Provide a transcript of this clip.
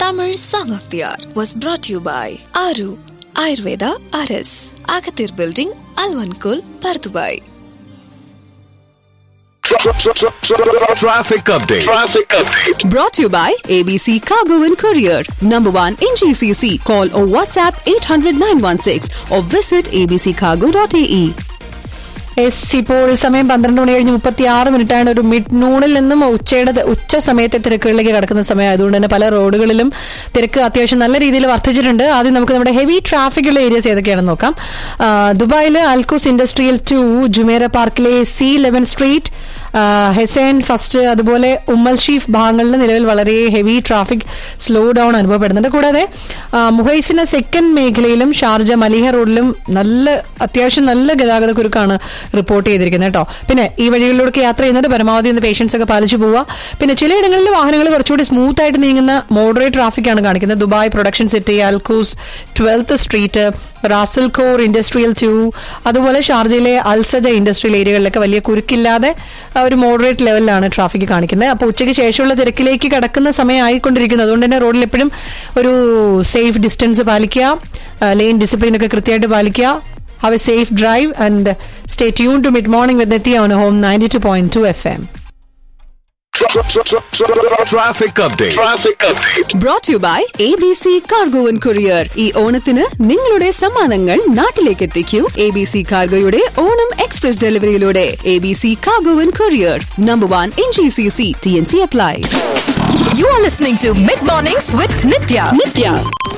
Tamil Song of the Hour was brought to you by Aru Ayurveda RS, Agathir Building, Alvankul, Pardubai. Traffic update. Traffic update. Brought to you by ABC Cargo and Courier. Number one in GCC. Call or WhatsApp 800 916 or visit abccargo.ae. Yes ഇപ്പോൾ സമയം പന്ത്രണ്ട് മണി കഴിഞ്ഞ് മുപ്പത്തി ആറ് മിനിറ്റാണ് ഒരു mid നൂണിൽ നിന്നും ഉച്ചയുടെ ത- ഉച്ച സമയത്തെ തിരക്കുകളിലേക്ക് കടക്കുന്ന സമയം ആയതുകൊണ്ട് തന്നെ പല റോഡുകളിലും തിരക്ക് അത്യാവശ്യം നല്ല രീതിയിൽ വർദ്ധിച്ചിട്ടുണ്ട് ആദ്യം നമുക്ക് നമ്മുടെ ഹെവി ട്രാഫിക്കുള്ള ഏരിയസ് ഏതൊക്കെയാണെന്ന് നോക്കാം ആ, ദുബായിലെ അൽക്കൂസ് ഇൻഡസ്ട്രിയൽ ടു ജുമേറ പാർക്കിലെ സി ലെവൻ സ്ട്രീറ്റ് ആ, ഹെസൈൻ ഫസ്റ്റ് അതുപോലെ ഉമ്മൽ ഷീഫ് ഭാഗങ്ങളിൽ നിലവിൽ വളരെ ഹെവി ട്രാഫിക് സ്ലോ ഡൗൺ അനുഭവപ്പെടുന്നുണ്ട് കൂടാതെ ആ, മുഹൈസിന സെക്കൻഡ് മേഖലയിലും ഷാർജ മലിഹ റോഡിലും നല്ല അത്യാവശ്യം നല്ല ഗതാഗത കുരുക്കാണ് റിപ്പോർട്ട് ചെയ്തിരിക്കുന്നത് കേട്ടോ പിന്നെ ഈ വഴികളിലൂടെ യാത്ര ചെയ്യുന്നത് പരമാവധി ഒന്ന് പേഷ്യൻസ് ഒക്കെ പാലിച്ചു പോവുക പിന്നെ ചിലയിടങ്ങളിൽ വാഹനങ്ങൾ കുറച്ചുകൂടി സ്മൂത്ത് ആയിട്ട് നീങ്ങുന്ന മോഡറേറ്റ് ട്രാഫിക് ആണ് കാണിക്കുന്നത് Dubai production city Al Quoz twelfth street Ras Al Khor industrial two അതുപോലെ ഷാർജയിലെ അൽസജ ഇൻഡസ്ട്രിയൽ ഏരിയകളിലൊക്കെ വലിയ കുരുക്കില്ലാതെ ആ, ഒരു മോഡറേറ്റ് ലെവലിലാണ് ട്രാഫിക് കാണിക്കുന്നത് അപ്പോൾ ഉച്ചയ്ക്ക് ശേഷമുള്ള തിരക്കിലേക്ക് കടക്കുന്ന സമയം ആയിക്കൊണ്ടിരിക്കുന്നത് അതുകൊണ്ട് തന്നെ റോഡിൽ എപ്പോഴും ഒരു സേഫ് ഡിസ്റ്റൻസ് പാലിക്കുക ലെയിൻ ഡിസിപ്ലിൻ ഒക്കെ കൃത്യമായിട്ട് പാലിക്കുക have a safe drive and stay tuned to mid morning with എത്തിയ on home ninety two point two F M Traffic update. Traffic update. Brought to you by ABC Cargo and Courier. ഈ ഓണത്തിന് നിങ്ങളുടെ സമ്മാനങ്ങൾ നാട്ടിലേക്ക് എത്തിക്കൂ A B C കാർഗോയുടെ Onam express ഡെലിവറിയിലൂടെ A B C cargo and courier number one in G C C T N C apply You are listening to Mid Mornings with Nitya. Nitya.